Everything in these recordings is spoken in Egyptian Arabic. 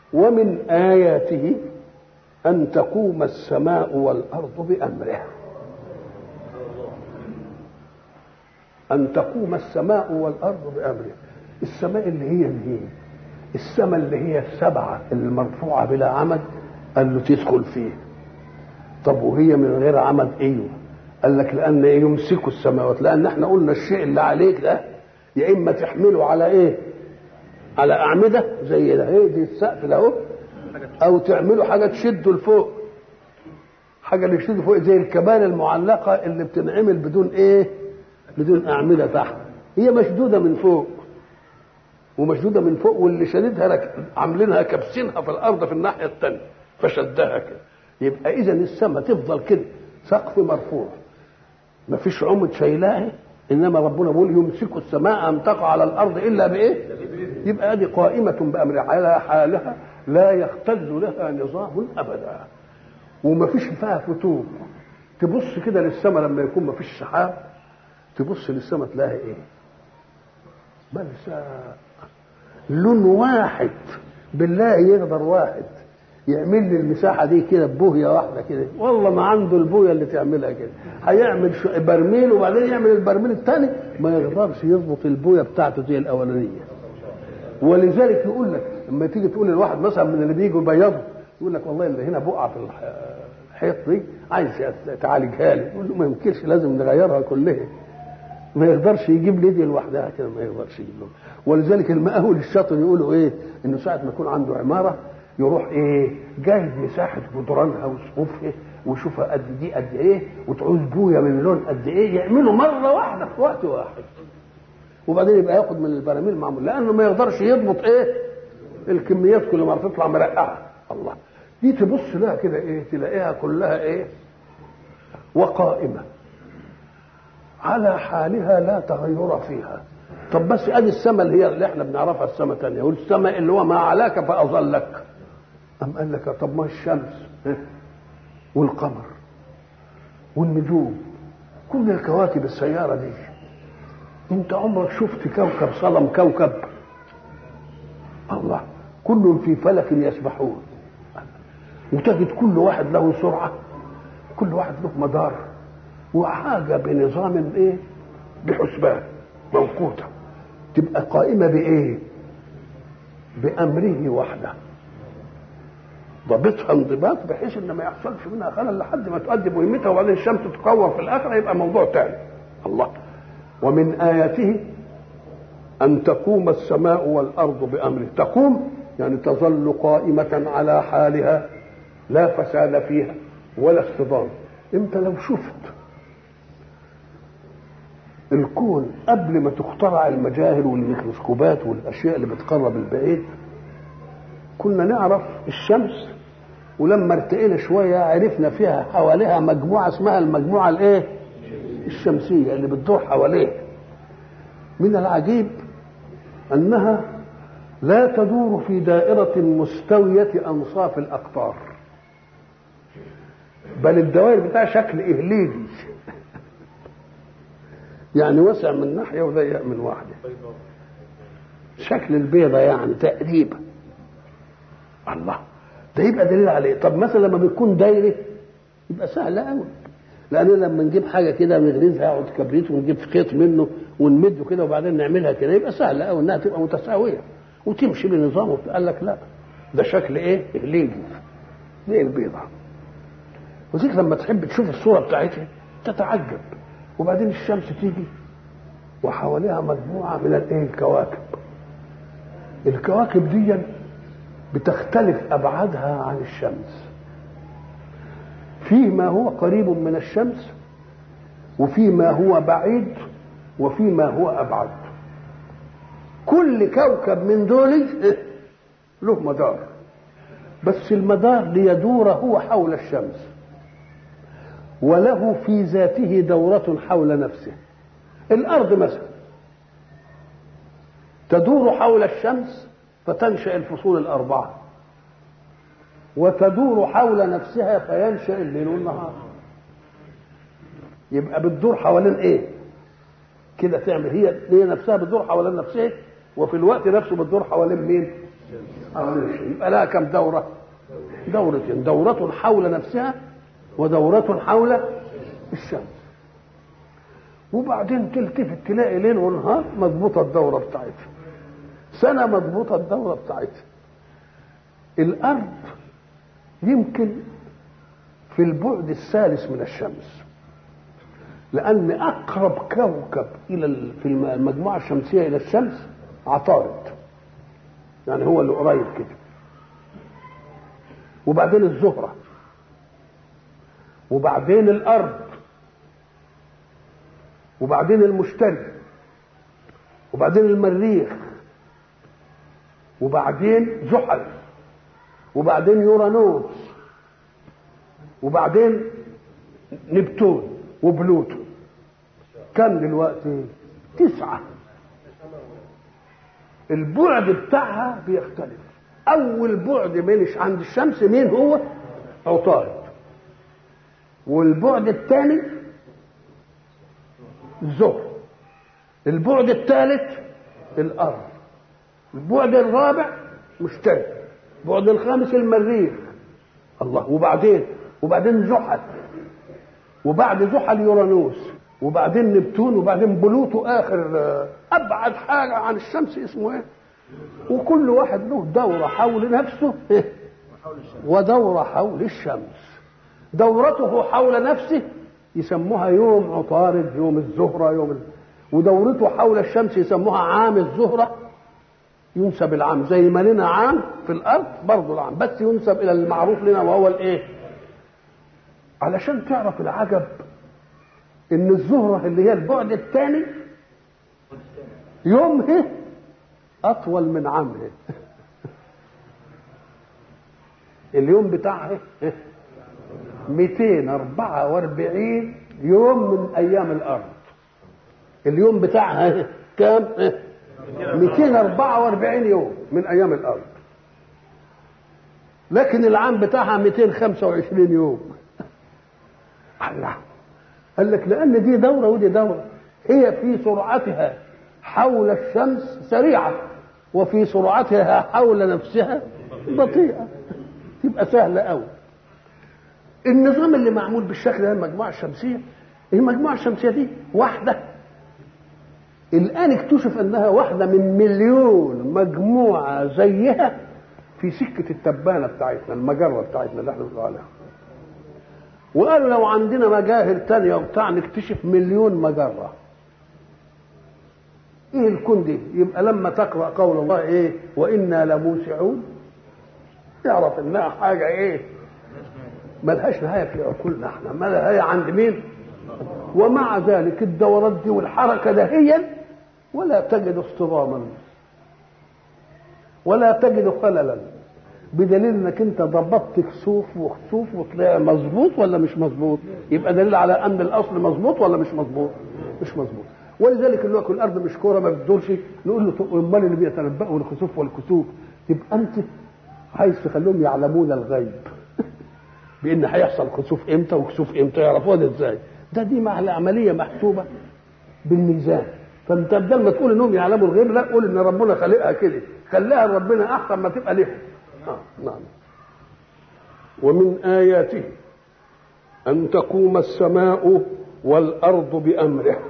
ومن آياته أن تقوم السماء والأرض بأمره أن تقوم السماء والأرض بأمره السماء اللي هي اللي هي السماء اللي هي السبعة المرفوعة بلا عمد قال له تدخل فيه طب وهي من غير عمد ايوه قال لك لان ايه يمسكوا السماوات لان احنا قلنا الشيء اللي عليك ده يا اما تحمله على ايه على اعمده زي ده ايه دي السقف ده اهو او تعمله حاجه تشده لفوق حاجه اللي تشده فوق زي الكبال المعلقه اللي بتنعمل بدون ايه بدون اعمده تحت هي مشدوده من فوق ومشدوده من فوق واللي شددها لك عاملينها كابسينها في الارض في الناحيه الثانيه فشدها كده يبقى اذا السماء تفضل كده سقف مرفوع ما فيش عمد شايلاه انما ربنا بيقول يمسك السماء ان تقع على الارض الا بايه؟ يبقى هذه قائمه بامر على حالها لا يختل لها نظام ابدا وما فيش فيها فتور تبص كده للسماء لما يكون ما فيش سحاب تبص للسماء تلاقي ايه؟ بلساء لون واحد بالله يقدر واحد يعمل لي المساحه دي كده ببوهيه واحده كده والله ما عنده البويه اللي تعملها كده هيعمل برميل وبعدين يعمل البرميل الثاني ما يقدرش يضبط البويه بتاعته زي الاولانيه ولذلك يقول لك لما تيجي تقول لواحد مثلا من اللي بيجوا يبيضوا يقول لك والله اللي هنا بقعه في الحيط دي عايز تعالجها لي يقول له ما يمكنش لازم نغيرها كلها ما يقدرش يجيب لي دي لوحدها كده ما يقدرش يجيب لهم ولذلك المقاول الشاطر يقولوا ايه انه ساعه ما يكون عنده عماره يروح ايه جايب مساحه جدرانها وسقوفها ويشوفها قد دي قد ايه وتعوز بويه من لون قد ايه يعمله مره واحده في وقت واحد وبعدين يبقى ياخد من البراميل معمول لانه ما يقدرش يضبط ايه الكميات كل مره تطلع مرقعه الله دي تبص لها كده ايه تلاقيها كلها ايه وقائمه على حالها لا تغير فيها طب بس ادي السماء اللي هي اللي احنا بنعرفها السماء تانية والسماء اللي هو ما علاك فاظلك أم قال لك طب ما الشمس والقمر والنجوم كل الكواكب السيارة دي انت عمرك شفت كوكب صلم كوكب الله كل في فلك يسبحون وتجد كل واحد له سرعة كل واحد له مدار وحاجة بنظام ايه بحسبان موقوتة تبقى قائمة بإيه بأمره وحده ضابطها انضباط بحيث ان ما يحصلش منها خلل لحد ما تؤدي مهمتها وبعدين الشمس تكور في الاخره يبقى موضوع تاني الله ومن اياته ان تقوم السماء والارض بامره تقوم يعني تظل قائمه على حالها لا فساد فيها ولا اصطدام انت لو شفت الكون قبل ما تخترع المجاهر والميكروسكوبات والاشياء اللي بتقرب البعيد كنا نعرف الشمس ولما ارتقينا شويه عرفنا فيها حواليها مجموعه اسمها المجموعه الايه؟ الشمسيه اللي بتدور حواليه. من العجيب انها لا تدور في دائره مستويه انصاف الاقطار. بل الدوائر بتاعها شكل اهليدي. يعني وسع من ناحيه وضيق من واحده. شكل البيضه يعني تقريبا. الله ده يبقى دليل عليه طب مثلا لما بتكون دايره يبقى سهل قوي لان لما نجيب حاجه كده نغرزها عود كبريت ونجيب خيط منه ونمده كده وبعدين نعملها كده يبقى سهل قوي انها تبقى متساويه وتمشي بنظام قال لك لا ده شكل ايه؟ اهليجي زي البيضه وذيك لما تحب تشوف الصوره بتاعتها تتعجب وبعدين الشمس تيجي وحواليها مجموعه من الايه الكواكب الكواكب دي بتختلف ابعادها عن الشمس فيه ما هو قريب من الشمس وفي ما هو بعيد وفي ما هو ابعد كل كوكب من دول له مدار بس المدار ليدور هو حول الشمس وله في ذاته دورة حول نفسه الأرض مثلا تدور حول الشمس فتنشأ الفصول الأربعة وتدور حول نفسها فينشأ الليل والنهار يبقى بتدور حوالين ايه كده تعمل هي هي نفسها بتدور حوالين نفسها وفي الوقت نفسه بتدور حوالين مين حول الشمس يبقى لها كم دورة دورتين دورة حول نفسها ودورة حول الشمس وبعدين تلتفت تلاقي ليل ونهار مضبوطة الدورة بتاعتها سنة مضبوطة الدورة بتاعتها الأرض يمكن في البعد الثالث من الشمس لأن أقرب كوكب إلى في المجموعة الشمسية إلى الشمس عطارد يعني هو اللي قريب كده وبعدين الزهرة وبعدين الأرض وبعدين المشتري وبعدين المريخ وبعدين زحل وبعدين يورانوس وبعدين نبتون وبلوتو كم دلوقتي تسعة البعد بتاعها بيختلف أول بعد منش عند الشمس مين هو عطارد والبعد الثاني الزهر البعد الثالث الأرض البعد الرابع مشتري البعد الخامس المريخ الله وبعدين وبعدين زحل وبعد زحل يورانوس وبعدين نبتون وبعدين بلوتو اخر ابعد حاجه عن الشمس اسمه ايه وكل واحد له دوره حول نفسه ودوره حول الشمس دورته حول نفسه يسموها يوم عطارد يوم الزهره يوم ال... ودورته حول الشمس يسموها عام الزهره ينسب العام زي ما لنا عام في الارض برضه العام بس ينسب الى المعروف لنا وهو الايه علشان تعرف العجب ان الزهره اللي هي البعد الثاني يومها اطول من عامها اليوم بتاعها 244 يوم من ايام الارض اليوم بتاعها كام 244 يوم من ايام الارض لكن العام بتاعها 225 يوم الله قال لك لان دي دوره ودي دوره هي في سرعتها حول الشمس سريعه وفي سرعتها حول نفسها بطيئه تبقى سهله قوي النظام اللي معمول بالشكل ده المجموعه الشمسيه المجموعه الشمسيه دي واحده الان اكتشف انها واحده من مليون مجموعه زيها في سكه التبانه بتاعتنا المجره بتاعتنا اللي احنا بنقول عليها وقالوا لو عندنا مجاهر تانية وبتاع نكتشف مليون مجرة ايه الكون دي يبقى لما تقرأ قول الله ايه وإنا لموسعون يعرف انها حاجة ايه ملهاش نهاية في عقولنا احنا ما نهاية عند مين ومع ذلك الدورات دي والحركة دهيا ولا تجد اصطداما ولا تجد خللا بدليل انك انت ضبطت كسوف وخسوف وطلع مظبوط ولا مش مظبوط يبقى دليل على ان الاصل مظبوط ولا مش مظبوط مش مظبوط ولذلك اللي يقول الارض مش كوره ما بتدورش نقول له امال اللي بيتنبأوا الخسوف والكسوف تبقى انت عايز تخليهم يعلمون الغيب بان هيحصل خسوف امتى وكسوف امتى يعرفوها ده ازاي ده دي مع عمليه محسوبه بالميزان فانت بدل ما تقول انهم يعلموا الغيب لا قول ان ربنا خالقها كده خليها ربنا احسن ما تبقى ليه آه نعم ومن آياته أن تقوم السماء والأرض بأمره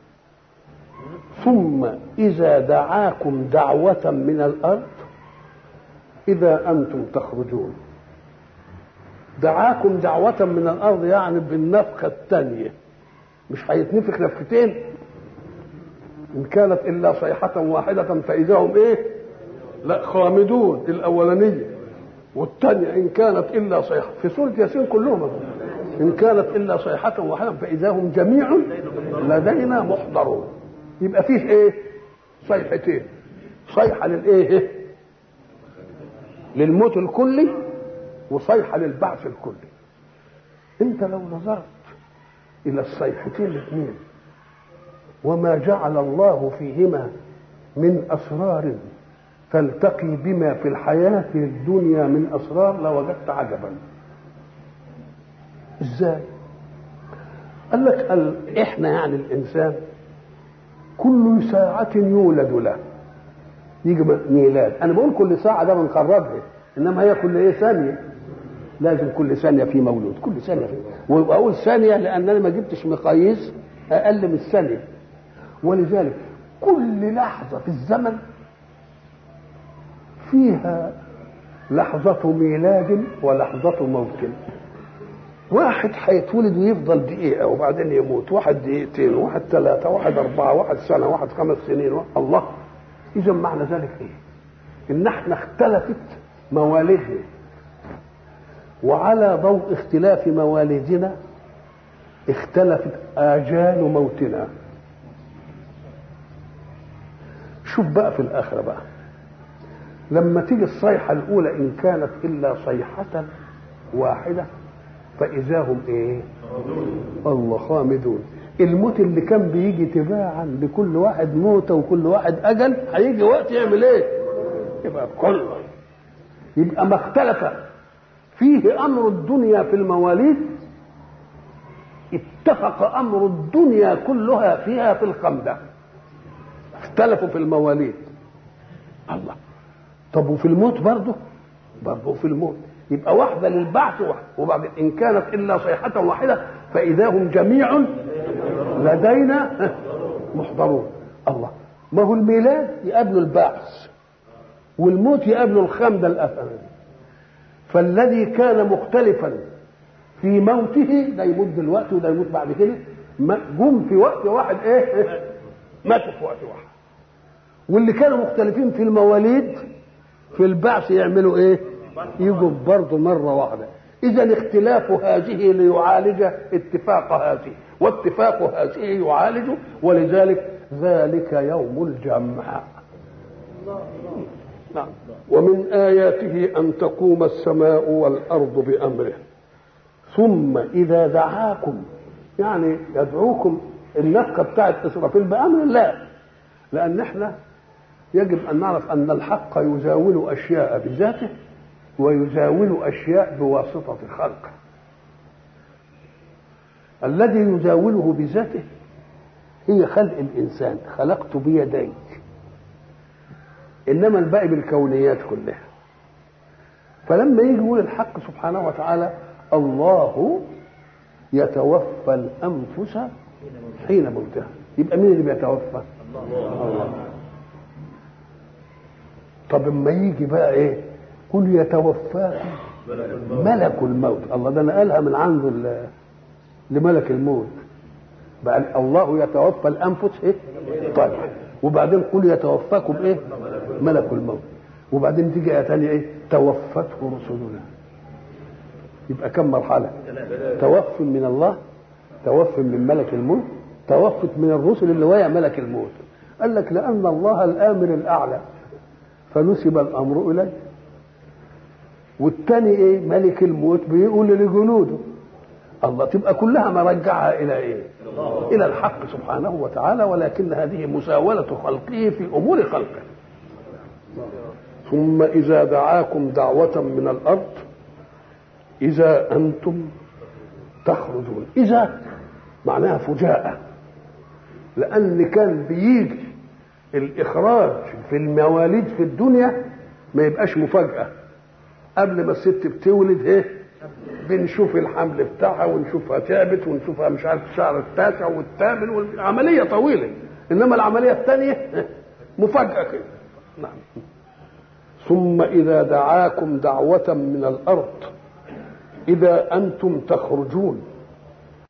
ثم إذا دعاكم دعوة من الأرض إذا أنتم تخرجون دعاكم دعوة من الأرض يعني بالنفخة الثانية مش هيتنفخ نفختين إن كانت إلا صيحة واحدة فإذا هم إيه؟ لا خامدون الأولانية والثانية إن كانت إلا صيحة في سورة ياسين كلهم إن كانت إلا صيحة واحدة فإذا هم جميع لدينا محضرون يبقى فيه إيه؟ صيحتين صيحة للإيه؟ للموت الكلي وصيحة للبعث الكلي أنت لو نظرت إلى الصيحتين الاثنين وما جعل الله فيهما من أسرار تلتقي بما في الحياة الدنيا من أسرار لوجدت عجبا ازاي قال لك قال احنا يعني الانسان كل ساعة يولد له يجي ميلاد انا بقول كل ساعه ده بنقربها انما هي كل ايه ثانيه لازم كل ثانيه في مولود كل ثانيه في واقول ثانيه لان انا ما جبتش مقاييس اقل من الثانيه ولذلك كل لحظه في الزمن فيها لحظة ميلاد ولحظة موت واحد هيتولد ويفضل دقيقة وبعدين يموت واحد دقيقتين واحد ثلاثة واحد أربعة واحد سنة واحد خمس سنين واحد الله إذا معنى ذلك إيه؟ إن احنا اختلفت مواليدنا وعلى ضوء اختلاف مواليدنا اختلفت آجال موتنا شوف بقى في الآخرة بقى لما تيجي الصيحة الأولى إن كانت إلا صيحة واحدة فإذا هم إيه؟ الله خامدون الموت اللي كان بيجي تباعا لكل واحد موته وكل واحد أجل هيجي وقت يعمل إيه؟ يبقى كله يبقى ما اختلف فيه أمر الدنيا في المواليد اتفق أمر الدنيا كلها فيها في الخمدة اختلفوا في المواليد الله طب وفي الموت برضه برضه في الموت يبقى واحدة للبعث واحدة وبعدين إن كانت إلا صيحة واحدة فإذا هم جميع لدينا محضرون الله ما هو الميلاد يقابله البعث والموت يقابله الخمدة الأثر فالذي كان مختلفا في موته ده يموت دلوقتي وده يموت بعد كده جم في وقت واحد ايه ماتوا في وقت واحد واللي كانوا مختلفين في المواليد في البعث يعملوا ايه يجوا برضه مرة واحدة إذا اختلاف هذه ليعالج اتفاق هذه واتفاق هذه يعالج ولذلك ذلك يوم الجمع نعم ومن آياته أن تقوم السماء والأرض بأمره ثم إذا دعاكم يعني يدعوكم النفقة بتاعت إسرافيل بأمر الله لأن احنا يجب أن نعرف أن الحق يزاول أشياء بذاته ويزاول أشياء بواسطة خلقه الذي يزاوله بذاته هي خلق الإنسان خلقت بيدي إنما الباقي بالكونيات كلها فلما يجي يقول الحق سبحانه وتعالى الله يتوفى الأنفس حين موتها يبقى مين اللي بيتوفى؟ الله طب اما يجي بقى ايه قل يتوفاكم ملك الموت الله ده نقلها من عنده لملك الموت بقى الله يتوفى الانفس ايه طيب وبعدين قل يتوفاكم ايه ملك الموت وبعدين تيجي ايه تانية ايه توفته رسلنا يبقى كم مرحلة توف من الله توف من ملك الموت توفت من الرسل اللي ويا ملك الموت قال لك لأن الله الآمر الأعلى فنسب الامر اليه والتاني ايه ملك الموت بيقول لجنوده الله تبقى كلها مرجعها الى ايه الى الحق سبحانه وتعالى ولكن هذه مساوله خلقه في امور خلقه ثم اذا دعاكم دعوه من الارض اذا انتم تخرجون اذا معناها فجاءه لان كان بيجي الاخراج في المواليد في الدنيا ما يبقاش مفاجاه قبل ما الست بتولد ايه بنشوف الحمل بتاعها ونشوفها تعبت ونشوفها مش عارف الشهر التاسع والثامن والعمليه طويله انما العمليه الثانيه مفاجاه كده نعم ثم اذا دعاكم دعوه من الارض اذا انتم تخرجون